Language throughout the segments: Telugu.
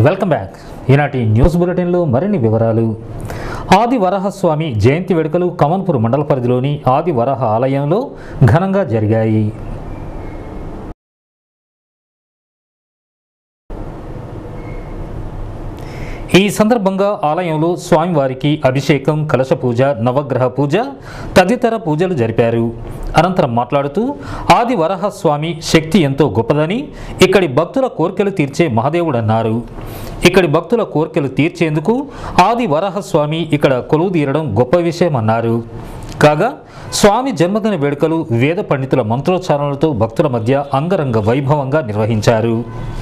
వెల్కమ్ బ్యాక్ ఈనాటి న్యూస్ బులెటిన్లో మరిన్ని వివరాలు ఆది వరాహస్వామి జయంతి వేడుకలు కమన్పూర్ మండల పరిధిలోని ఆది వరాహ ఆలయంలో ఘనంగా జరిగాయి ఈ సందర్భంగా ఆలయంలో స్వామివారికి అభిషేకం కలశ పూజ నవగ్రహ పూజ తదితర పూజలు జరిపారు అనంతరం మాట్లాడుతూ ఆది వరహ స్వామి శక్తి ఎంతో గొప్పదని ఇక్కడి భక్తుల కోర్కెలు తీర్చే మహాదేవుడన్నారు ఇక్కడి భక్తుల కోర్కెలు తీర్చేందుకు ఆది వరహ స్వామి ఇక్కడ కొలువు తీరడం గొప్ప విషయమన్నారు కాగా స్వామి జన్మదిన వేడుకలు వేద పండితుల మంత్రోచ్చారణలతో భక్తుల మధ్య అంగరంగ వైభవంగా నిర్వహించారు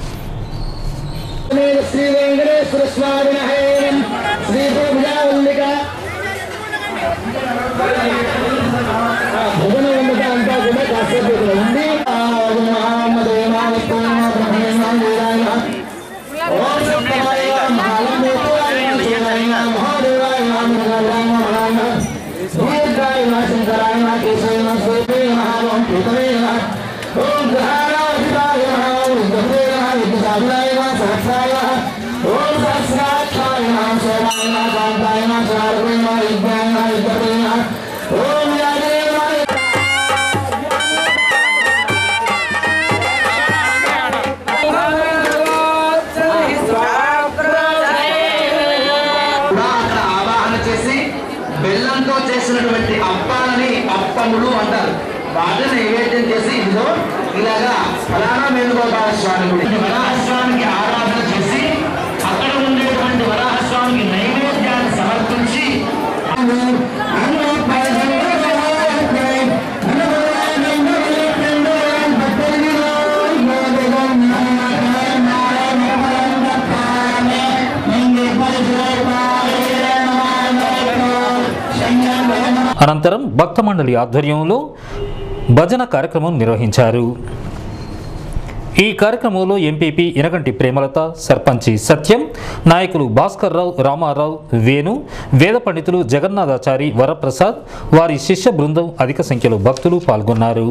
శ్రీ వెంకటేశ్వర స్వామి శ్రీ పూజావల్లిక భువన ఉన్నత అంతా కూడా కాసేపు ఇక్కడ ఉంది ఓం గ్రహాణాధిపాయ ఓం గంభీరాయ విద్యాయ సహస్రాయ ఓం సహస్రాక్షాయ శివాయ కాంతాయ శారదాయ విద్యాయ విద్యాయ ఓం యాదేవాయ కూడా అక్కడ ఆవాహన చేసి బెల్లంతో చేసినటువంటి అప్పాలని అప్పములు అంటారు వాటిని నైవేద్యం చేసి ఇదిగో ఇలాగా ఫలానా వేణుగోపాల స్వామి గుడి ఈ వరాహస్వామికి ఆరాధన చేసి అక్కడ ఉండేటువంటి వరాహస్వామికి నైవేద్యాన్ని సమర్పించి అనంతరం భక్త మండలి ఆధ్వర్యంలో భజన కార్యక్రమం నిర్వహించారు ఈ కార్యక్రమంలో ఎంపీపీ ఇనగంటి ప్రేమలత సర్పంచి సత్యం నాయకులు భాస్కర్రావు రామారావు వేణు వేద పండితులు జగన్నాథాచారి వరప్రసాద్ వారి శిష్య బృందం అధిక సంఖ్యలో భక్తులు పాల్గొన్నారు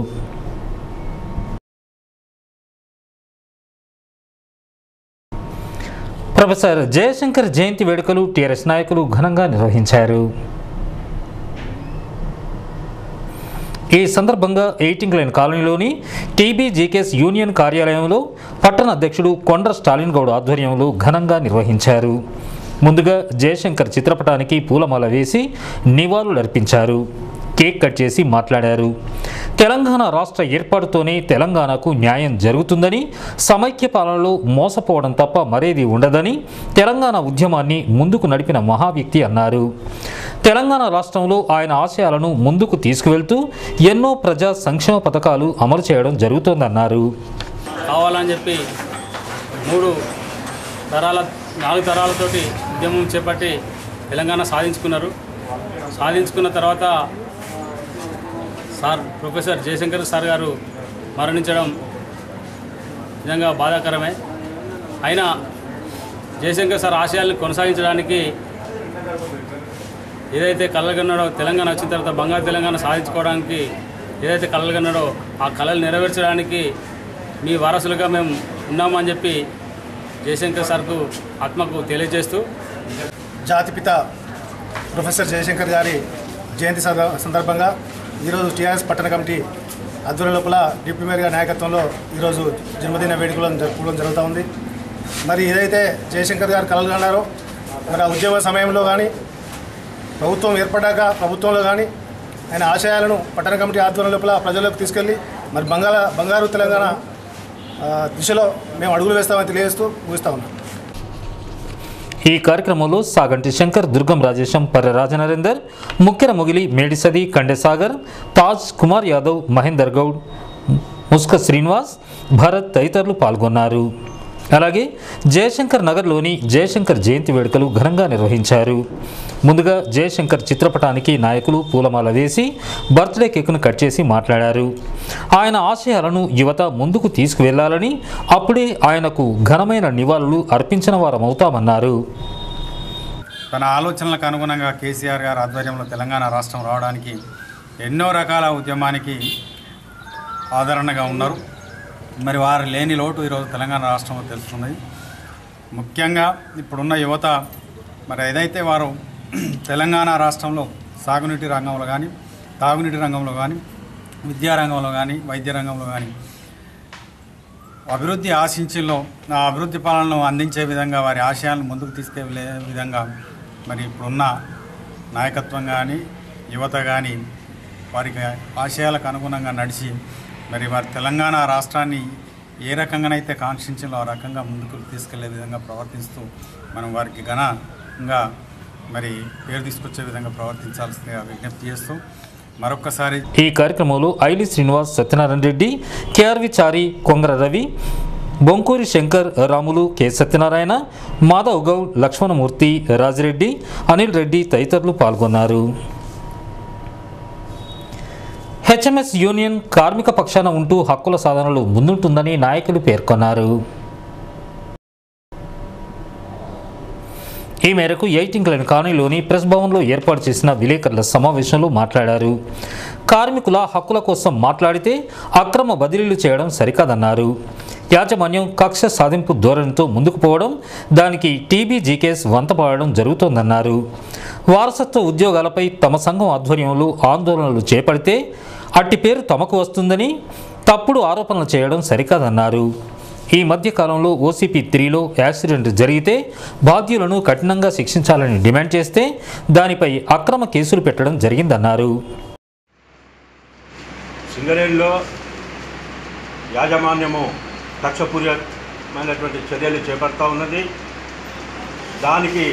ప్రొఫెసర్ జయశంకర్ జయంతి వేడుకలు టీఆర్ఎస్ నాయకులు ఘనంగా నిర్వహించారు ఈ సందర్భంగా ఎయిటింగ్ లైన్ కాలనీలోని టీబీజీకేఎస్ యూనియన్ కార్యాలయంలో పట్టణ అధ్యక్షుడు కొండ్ర స్టాలిన్ గౌడ్ ఆధ్వర్యంలో ఘనంగా నిర్వహించారు ముందుగా జయశంకర్ చిత్రపటానికి పూలమాల వేసి నివాళులర్పించారు కేక్ కట్ చేసి మాట్లాడారు తెలంగాణ రాష్ట్ర ఏర్పాటుతోనే తెలంగాణకు న్యాయం జరుగుతుందని సమైక్య పాలనలో మోసపోవడం తప్ప మరేది ఉండదని తెలంగాణ ఉద్యమాన్ని ముందుకు నడిపిన మహావ్యక్తి అన్నారు తెలంగాణ రాష్ట్రంలో ఆయన ఆశయాలను ముందుకు తీసుకువెళ్తూ ఎన్నో ప్రజా సంక్షేమ పథకాలు అమలు చేయడం జరుగుతోందన్నారు కావాలని చెప్పి మూడు తరాల నాలుగు తరాలతోటి ఉద్యమం చేపట్టి తెలంగాణ సాధించుకున్నారు సాధించుకున్న తర్వాత సార్ ప్రొఫెసర్ జయశంకర్ సార్ గారు మరణించడం నిజంగా బాధాకరమే అయినా జయశంకర్ సార్ ఆశయాలను కొనసాగించడానికి ఏదైతే కలలుగన్నాడో తెలంగాణ వచ్చిన తర్వాత బంగారు తెలంగాణ సాధించుకోవడానికి ఏదైతే కలలుగన్నాడో ఆ కళలు నెరవేర్చడానికి మీ వారసులుగా మేము ఉన్నామని చెప్పి జయశంకర్ సార్కు ఆత్మకు తెలియజేస్తూ జాతిపిత ప్రొఫెసర్ జయశంకర్ గారి జయంతి సంద- సందర్భంగా ఈరోజు టీఆర్ఎస్ పట్టణ కమిటీ ఆధ్వర్యం లోపల డిప్యూటీ మేయర్ గారి నాయకత్వంలో ఈరోజు జన్మదిన వేడుకలను జరుపుకోవడం జరుగుతూ ఉంది మరి ఏదైతే జయశంకర్ గారు కలలు కన్నారో మరి ఆ ఉద్యమ సమయంలో కానీ ప్రభుత్వం ఏర్పడ్డాక ప్రభుత్వంలో కానీ ఆయన ఆశయాలను పట్టణ కమిటీ ఆధ్వర్యం లోపల ప్రజల్లోకి తీసుకెళ్ళి మరి బంగాళ బంగారు తెలంగాణ ఆ, దిశలో మేము అడుగులు వేస్తామని తెలియజేస్తూ ముగిస్తా ఉన్నాం ఈ కార్యక్రమంలో సాగంటి శంకర్ దుర్గం రాజేశం పర్ర రాజనరేందర్ ముఖ్యర ముగిలి మేడిసది కండెసాగర్ తాజ్ కుమార్ యాదవ్ మహేందర్ గౌడ్ ముస్క శ్రీనివాస్ భరత్ తదితరులు పాల్గొన్నారు అలాగే జయశంకర్ నగర్లోని జయశంకర్ జయంతి వేడుకలు ఘనంగా నిర్వహించారు ముందుగా జయశంకర్ చిత్రపటానికి నాయకులు పూలమాల వేసి బర్త్డే కేకును కట్ చేసి మాట్లాడారు ఆయన ఆశయాలను యువత ముందుకు తీసుకువెళ్లాలని అప్పుడే ఆయనకు ఘనమైన నివాళులు అర్పించిన వారమవుతామన్నారు తన ఆలోచనలకు అనుగుణంగా కేసీఆర్ గారి ఆధ్వర్యంలో తెలంగాణ రాష్ట్రం రావడానికి ఎన్నో రకాల ఉద్యమానికి ఆదరణగా ఉన్నారు మరి వారు లేని లోటు ఈరోజు తెలంగాణ రాష్ట్రంలో తెలుస్తున్నది ముఖ్యంగా ఇప్పుడున్న యువత మరి ఏదైతే వారు తెలంగాణ రాష్ట్రంలో సాగునీటి రంగంలో కానీ తాగునీటి రంగంలో కానీ విద్యా రంగంలో కానీ వైద్య రంగంలో కానీ అభివృద్ధి ఆశించిలో ఆ అభివృద్ధి పాలనను అందించే విధంగా వారి ఆశయాలను ముందుకు తీసుకెళ్లే విధంగా మరి ఇప్పుడున్న నాయకత్వం కానీ యువత కానీ వారికి ఆశయాలకు అనుగుణంగా నడిచి మరి వారి తెలంగాణ రాష్ట్రాన్ని ఏ రకంగానైతే కాంక్షించాలో ఆ రకంగా ముందుకు తీసుకెళ్లే విధంగా ప్రవర్తిస్తూ మనం వారికి ఘనంగా మరి పేరు తీసుకొచ్చే విధంగా ప్రవర్తించాల్సిందిగా విజ్ఞప్తి చేస్తూ మరొక్కసారి ఈ కార్యక్రమంలో ఐలి శ్రీనివాస్ సత్యనారాయణ రెడ్డి కేఆర్వి చారి కొంగర రవి బొంకూరి శంకర్ రాములు కె సత్యనారాయణ మాధవ్ గౌడ్ లక్ష్మణమూర్తి రాజిరెడ్డి అనిల్ రెడ్డి తదితరులు పాల్గొన్నారు హెచ్ఎంఎస్ యూనియన్ కార్మిక పక్షాన ఉంటూ హక్కుల సాధనలో ముందుంటుందని నాయకులు పేర్కొన్నారు ఈ మేరకు ఎయిటింగ్లైన్ కాలనీలోని ప్రెస్ భవన్లో ఏర్పాటు చేసిన విలేకరుల సమావేశంలో మాట్లాడారు కార్మికుల హక్కుల కోసం మాట్లాడితే అక్రమ బదిలీలు చేయడం సరికాదన్నారు యాజమాన్యం కక్ష సాధింపు ధోరణితో ముందుకు పోవడం దానికి టీబీ జీకేస్ వంతపాడడం జరుగుతోందన్నారు వారసత్వ ఉద్యోగాలపై తమ సంఘం ఆధ్వర్యంలో ఆందోళనలు చేపడితే అట్టి పేరు తమకు వస్తుందని తప్పుడు ఆరోపణలు చేయడం సరికాదన్నారు ఈ మధ్య కాలంలో ఓసీపీ త్రీలో యాక్సిడెంట్ జరిగితే బాధ్యులను కఠినంగా శిక్షించాలని డిమాండ్ చేస్తే దానిపై అక్రమ కేసులు పెట్టడం జరిగిందన్నారు సింగరేణిలో యాజమాన్యము కక్షపూర్యమైనటువంటి చర్యలు చేపడతా ఉన్నది దానికి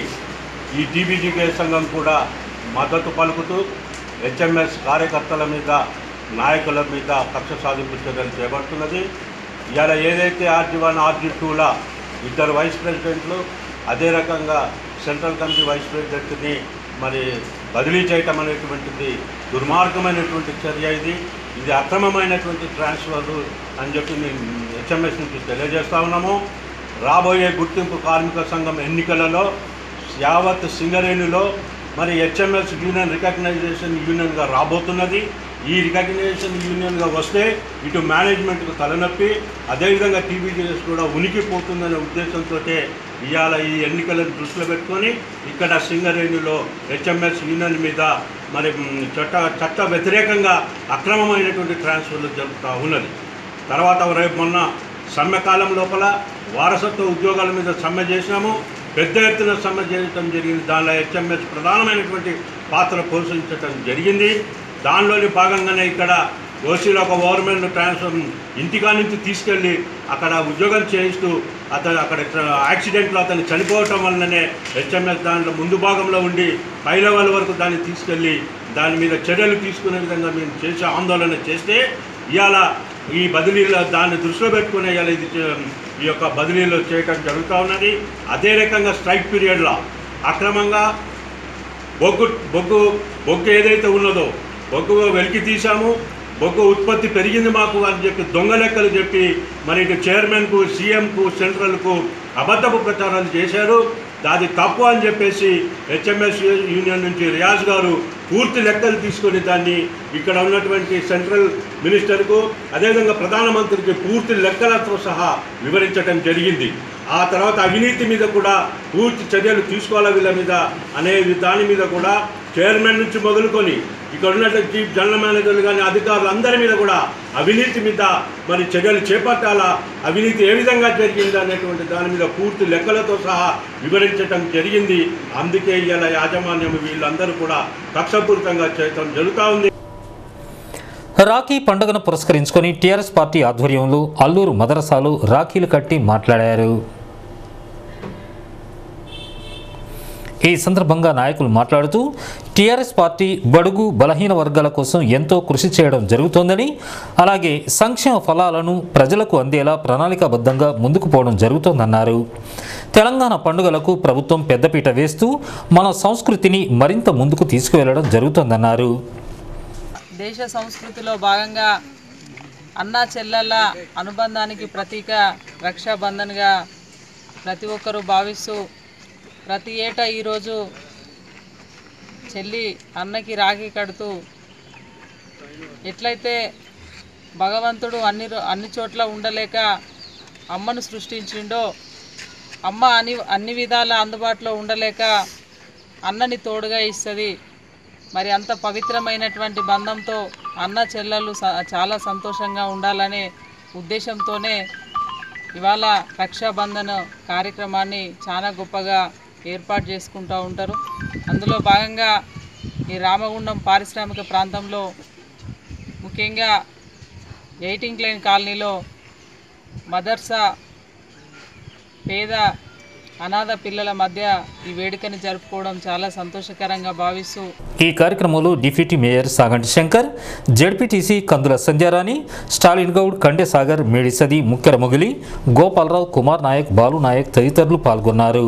ఈ టీబీజీకే సంఘం కూడా మద్దతు పలుకుతూ హెచ్ఎంఎస్ కార్యకర్తల మీద నాయకుల మీద కక్ష సాధింపు చర్యలు చేపడుతున్నది ఇవాళ ఏదైతే ఆర్జీ వన్ ఆర్జీ టూల ఇద్దరు వైస్ ప్రెసిడెంట్లు అదే రకంగా సెంట్రల్ కమిటీ వైస్ ప్రెసిడెంట్ని మరి బదిలీ చేయటం అనేటువంటిది దుర్మార్గమైనటువంటి చర్య ఇది ఇది అక్రమమైనటువంటి ట్రాన్స్ఫర్ అని చెప్పి మేము హెచ్ఎంఎస్ నుంచి తెలియజేస్తా ఉన్నాము రాబోయే గుర్తింపు కార్మిక సంఘం ఎన్నికలలో యావత్ సింగరేణిలో మరి హెచ్ఎంఎస్ యూనియన్ రికగ్నైజేషన్ యూనియన్గా రాబోతున్నది ఈ రికగ్నైజేషన్ యూనియన్గా వస్తే ఇటు మేనేజ్మెంట్కు తలనొప్పి అదేవిధంగా టీబీజీఎస్ కూడా ఉనికిపోతుందనే ఉద్దేశంతో ఇవాళ ఈ ఎన్నికలను దృష్టిలో పెట్టుకొని ఇక్కడ సింగరేణిలో హెచ్ఎంఎస్ యూనియన్ మీద మరి మ్, చట్ట చట్ట వ్యతిరేకంగా అక్రమమైనటువంటి ట్రాన్స్ఫర్లు జరుగుతూ ఉన్నది తర్వాత రేపు మొన్న సమ్మె కాలం లోపల వారసత్వ ఉద్యోగాల మీద సమ్మె చేసినాము పెద్ద ఎత్తున సమ్మె చేయడం జరిగింది దానిలో హెచ్ఎంఎస్ ప్రధానమైనటువంటి పాత్ర పోషించడం జరిగింది దానిలోని భాగంగానే ఇక్కడ ఓసీలో ఒక ఓవర్మెన్ ట్రాన్స్ఫర్ ఇంటికా నుంచి తీసుకెళ్ళి అక్కడ ఉద్యోగం చేయిస్తూ అతను అక్కడ యాక్సిడెంట్లో అతను చనిపోవటం వల్లనే హెచ్ఎంఎస్ దాంట్లో ముందు భాగంలో ఉండి పై లెవెల్ వరకు దాన్ని తీసుకెళ్ళి దాని మీద చర్యలు తీసుకునే విధంగా మేము చేసే ఆందోళన చేస్తే ఇవాళ ఈ బదిలీలో దాన్ని దృష్టిలో పెట్టుకునే ఇవాళ ఇది చే- ఈ యొక్క బదిలీలో చేయటం జరుగుతూ ఉన్నది అదే రకంగా స్ట్రైక్ పీరియడ్లో అక్రమంగా బొగ్గు బొగ్గు బొగ్గు ఏదైతే ఉన్నదో బొగ్గు వెలికి తీసాము బొగ్గు ఉత్పత్తి పెరిగింది మాకు అని చెప్పి దొంగ లెక్కలు చెప్పి మరి ఇటు చైర్మన్కు సీఎంకు సెంట్రల్కు అబద్ధపు ప్రచారాలు చేశారు అది తప్పు అని చెప్పేసి హెచ్ఎంఎస్ యూనియన్ నుంచి రియాజ్ గారు పూర్తి లెక్కలు తీసుకొని దాన్ని ఇక్కడ ఉన్నటువంటి సెంట్రల్ మినిస్టర్కు అదేవిధంగా ప్రధానమంత్రికి పూర్తి లెక్కలతో సహా వివరించడం జరిగింది ఆ తర్వాత అవినీతి మీద కూడా పూర్తి చర్యలు తీసుకోవాలి వీళ్ళ మీద అనే దాని మీద కూడా చైర్మన్ నుంచి మొదలుకొని ఇక్కడ ఉన్నటువంటి చీఫ్ జనరల్ మేనేజర్లు కానీ అధికారులు అందరి మీద కూడా అవినీతి మీద మరి చర్యలు చేపట్టాలా అవినీతి ఏ విధంగా జరిగింది అనేటువంటి దాని మీద పూర్తి లెక్కలతో సహా వివరించడం జరిగింది అందుకే ఇలా యాజమాన్యం వీళ్ళందరూ కూడా కక్షపూరితంగా చేయటం జరుగుతూ ఉంది రాఖీ పండుగను పురస్కరించుకొని టీఆర్ఎస్ పార్టీ ఆధ్వర్యంలో అల్లూరు మదరసాలో రాఖీలు కట్టి మాట్లాడారు ఈ సందర్భంగా నాయకులు మాట్లాడుతూ టీఆర్ఎస్ పార్టీ బడుగు బలహీన వర్గాల కోసం ఎంతో కృషి చేయడం జరుగుతోందని అలాగే సంక్షేమ ఫలాలను ప్రజలకు అందేలా ప్రణాళికాబద్ధంగా ముందుకు పోవడం జరుగుతోందన్నారు తెలంగాణ పండుగలకు ప్రభుత్వం పెద్దపీట వేస్తూ మన సంస్కృతిని మరింత ముందుకు తీసుకువెళ్లడం జరుగుతోందన్నారు దేశ సంస్కృతిలో భాగంగా అన్నా చెల్లెళ్ళ అనుబంధానికి ప్రతీక రక్షాబంధన్గా ప్రతి ఒక్కరూ భావిస్తూ ప్రతి ఏటా ఈరోజు చెల్లి అన్నకి రాఖీ కడుతూ ఎట్లయితే భగవంతుడు అన్ని రో- అన్ని చోట్ల ఉండలేక అమ్మను సృష్టించిండో అమ్మ అని అన్ని విధాల అందుబాటులో ఉండలేక అన్నని తోడుగా ఇస్తుంది మరి అంత పవిత్రమైనటువంటి బంధంతో అన్న చెల్లెలు స- చాలా సంతోషంగా ఉండాలనే ఉద్దేశంతోనే ఇవాళ రక్షాబంధన్ కార్యక్రమాన్ని చాలా గొప్పగా ఏర్పాటు చేసుకుంటూ ఉంటారు అందులో భాగంగా ఈ రామగుండం పారిశ్రామిక ప్రాంతంలో ముఖ్యంగా ఎయిటింగ్ లైన్ కాలనీలో మదర్సా పేద అనాథ పిల్లల మధ్య ఈ వేడుకని జరుపుకోవడం చాలా సంతోషకరంగా భావిస్తూ ఈ కార్యక్రమంలో deputy mayor Saganti Shankar ZPTC Kandula Sandhyarani Stalin Goud Kande Sagar మేడిసది ముఖ్యర మొగిలి గోపాలరావు కుమార్ నాయక్ బాలు నాయక్ తదితరులు పాల్గొన్నారు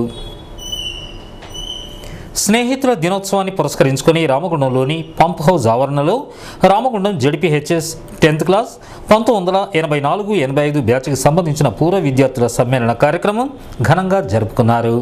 స్నేహితుల దినోత్సవాన్ని పురస్కరించుకొని రామగుండంలోని పంప్ హౌస్ ఆవరణలో రామగుండం జడిపిహెచ్ఎస్ టెన్త్ క్లాస్ పంతొమ్మిది వందల ఎనభై నాలుగు ఎనభై ఐదు బ్యాచ్కి సంబంధించిన పూర్వ విద్యార్థుల సమ్మేళన కార్యక్రమం ఘనంగా జరుపుకున్నారు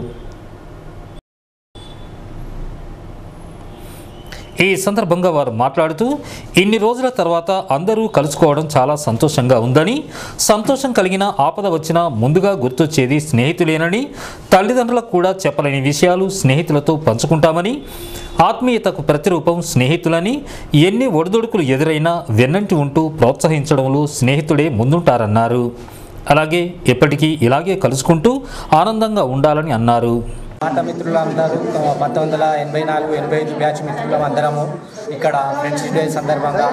ఈ సందర్భంగా వారు మాట్లాడుతూ ఇన్ని రోజుల తర్వాత అందరూ కలుసుకోవడం చాలా సంతోషంగా ఉందని సంతోషం కలిగిన ఆపద వచ్చినా ముందుగా గుర్తొచ్చేది స్నేహితులేనని తల్లిదండ్రులకు కూడా చెప్పలేని విషయాలు స్నేహితులతో పంచుకుంటామని ఆత్మీయతకు ప్రతిరూపం స్నేహితులని ఎన్ని ఒడిదొడుకులు ఎదురైనా వెన్నంటి ఉంటూ ప్రోత్సహించడంలో స్నేహితుడే ముందుంటారన్నారు అలాగే ఎప్పటికీ ఇలాగే కలుసుకుంటూ ఆనందంగా ఉండాలని అన్నారు పాత మిత్రులందరూ ఆ, పంతొమ్మిది వందల ఎనభై నాలుగు ఎనభై ఐదు బ్యాచ్ మిత్రులం అందరము ఇక్కడ ఫ్రెండ్షిప్ డే సందర్భంగా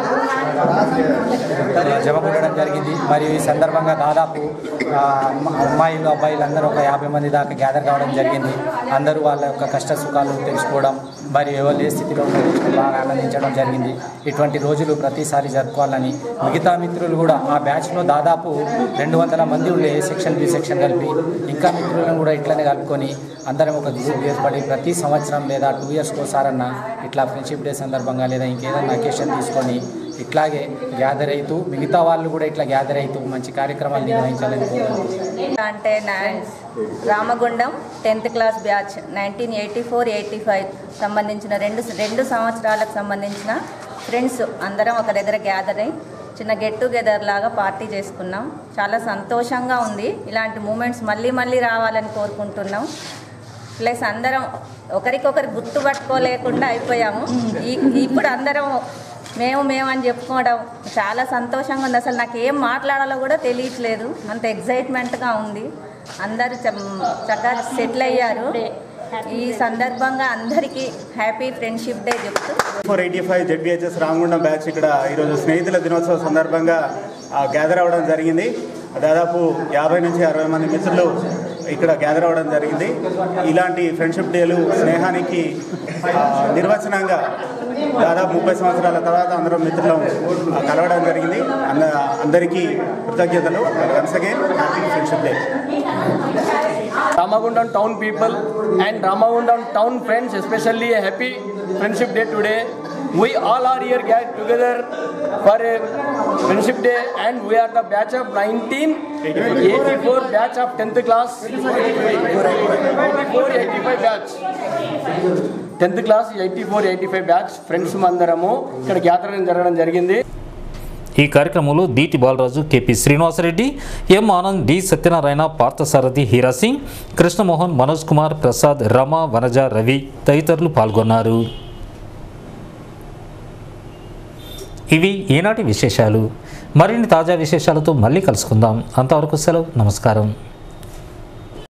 జమ కూడడం జరిగింది మరియు ఈ సందర్భంగా దాదాపు ఆ, అమ్మ- అమ్మాయిలు అబ్బాయిలు అందరూ ఒక యాభై మంది దాకా గ్యాదర్ కావడం జరిగింది అందరూ వాళ్ళ యొక్క కష్ట సుఖాలు తెలుసుకోవడం మరియు ఎవరు ఏ స్థితిలో ఉన్నారో తెలుసుకొని బాగా ఆనందించడం జరిగింది ఇటువంటి రోజులు ప్రతిసారి జరుపుకోవాలని మిగతా మిత్రులు కూడా ఆ బ్యాచ్లో దాదాపు రెండు వందల మంది ఉండే ఏ సెక్షన్ బి సెక్షన్ కలిపి ఇంకా మిత్రులను కూడా ఇట్లనే కలుపుకొని అందరం ఒక గ్రూప్ ఏర్పడి ప్రతి సంవత్సరం లేదా టూ ఇయర్స్కి ఒకసారన్నా ఇట్లా ఫ్రెండ్షిప్ డే సందర్భంగా లేదా ఇంకేదైనా అకేషన్ తీసుకొని ఇట్లాగే గ్యాదర్ అవుతూ మిగతా వాళ్ళు కూడా ఇట్లా గ్యాదర్ అవుతూ మంచి కార్యక్రమాలు నిర్వహించాలని కోరుకుంటున్నాను అంటే నా Ramagundam tenth class batch nineteen eighty four eighty five సంబంధించిన రెండు రెండు సంవత్సరాలకు సంబంధించిన ఫ్రెండ్స్ అందరం ఒక దగ్గర గ్యాదర్ అయి చిన్న గెట్ టుగెదర్ లాగా పార్టీ చేసుకున్నాం చాలా సంతోషంగా ఉంది ఇలాంటి మూమెంట్స్ మళ్ళీ మళ్ళీ రావాలని కోరుకుంటున్నాం ప్లస్ అందరం ఒకరికొకరు గుర్తుపట్టుకోలేకుండా అయిపోయాము ఈ ఇప్పుడు అందరం మేము మేము అని చెప్పుకోవడం చాలా సంతోషంగా ఉంది అసలు నాకు ఏం మాట్లాడాలో కూడా తెలియట్లేదు అంత ఎగ్జైట్మెంట్గా ఉంది అందరూ చ- చక్కగా సెటిల్ అయ్యారు ఈ సందర్భంగా అందరికీ హ్యాపీ ఫ్రెండ్షిప్ డే చెప్తూ four eighty five ZBHS Ramagundam batch ఇక్కడ ఈరోజు స్నేహితుల దినోత్సవం సందర్భంగా గ్యాదర్ అవ్వడం జరిగింది దాదాపు యాభై నుంచి అరవై మంది మిత్రులు ఇక్కడ గ్యాదర్ అవ్వడం జరిగింది ఇలాంటి ఫ్రెండ్షిప్ డేలు స్నేహానికి ఆ, నిర్వచనంగా దాదాపు ముప్పై సంవత్సరాల తర్వాత అందరం మిత్రులం ఆ, కలవడం జరిగింది అంద అందరికీ కృతజ్ఞతలు once again happy friendship day Ramagundam town people and Ramagundam town friends, especially a happy friendship day today. We all are here get together for a friendship day and we are the batch of 1984 batch of 10th class. 84 85 batch. 10th class 84 85 batch friends అందరము ఇక్కడ గ్యాదరింగ్ జరగడం జరిగింది ఈ కార్యక్రమంలో Deeti Balaraju KP Srinivasareddy M Anand D Satyanarayana Parthasarathi Hira Singh Krishnamohan Manoj Kumar Prasad Rama Vanaja Ravi తదితరులు పాల్గొన్నారు ఇవి ఈనాటి విశేషాలు మరిన్ని తాజా విశేషాలతో మళ్ళీ కలుసుకుందాం అంతవరకు సెలవు నమస్కారం